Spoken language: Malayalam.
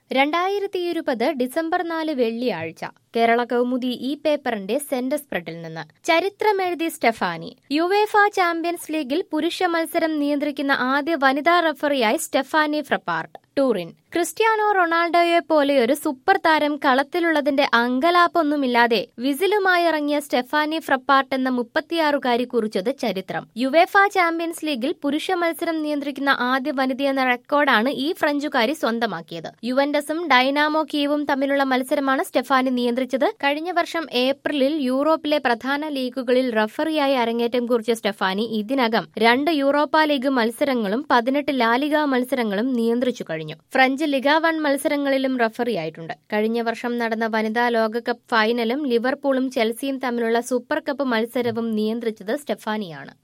രണ്ടായിരത്തി ഇരുപത് ഡിസംബർ നാല് വെള്ളിയാഴ്ച കേരള കൗമുദി ഈ പേപ്പറിന്റെ സെന്റർ സ്പ്രെഡിൽ നിന്ന് ചരിത്രമെഴുതി സ്റ്റെഫാനി യുവേഫ ചാമ്പ്യൻസ് ലീഗിൽ പുരുഷ മത്സരം നിയന്ത്രിക്കുന്ന ആദ്യ വനിതാ റഫറിയായി സ്റ്റെഫാനി ഫ്രപ്പാർട്ട് ടൂറിൻ ക്രിസ്ത്യാനോ റൊണാൾഡോയെ പോലെ ഒരു സൂപ്പർ താരം കളത്തിലുള്ളതിന്റെ അങ്കലാപ്പൊന്നുമില്ലാതെ വിസിലുമായി ഇറങ്ങിയ സ്റ്റെഫാനി ഫ്രപ്പാർട്ട് എന്ന മുപ്പത്തിയാറുകാരി കുറിച്ചത് ചരിത്രം യുവേഫ ചാമ്പ്യൻസ് ലീഗിൽ പുരുഷ മത്സരം നിയന്ത്രിക്കുന്ന ആദ്യ വനിതയെന്ന റെക്കോർഡാണ് ഈ ഫ്രഞ്ചുകാരി സ്വന്തമാക്കിയത് യുവന്റസും ഡൈനാമോ കീവും തമ്മിലുള്ള മത്സരമാണ് സ്റ്റെഫാനി നിയന്ത്രിച്ചത് കഴിഞ്ഞ വർഷം ഏപ്രിലിൽ യൂറോപ്പിലെ പ്രധാന ലീഗുകളിൽ റഫറിയായി അരങ്ങേറ്റം കുറിച്ച സ്റ്റെഫാനി ഇതിനകം രണ്ട് യൂറോപ്പ ലീഗ് മത്സരങ്ങളും പതിനെട്ട് ലാലിഗ മത്സരങ്ങളും നിയന്ത്രിച്ചു കഴിഞ്ഞു ഫ്രഞ്ച് ലിഗ വൺ മത്സരങ്ങളിലും റഫറിയായിട്ടുണ്ട് കഴിഞ്ഞ വർഷം നടന്ന വനിതാ ലോകകപ്പ് ഫൈനലും ലിവർപൂളും ചെൽസിയും തമ്മിലുള്ള സൂപ്പർ കപ്പ് മത്സരവും നിയന്ത്രിച്ചത് സ്റ്റെഫാനിയാണ്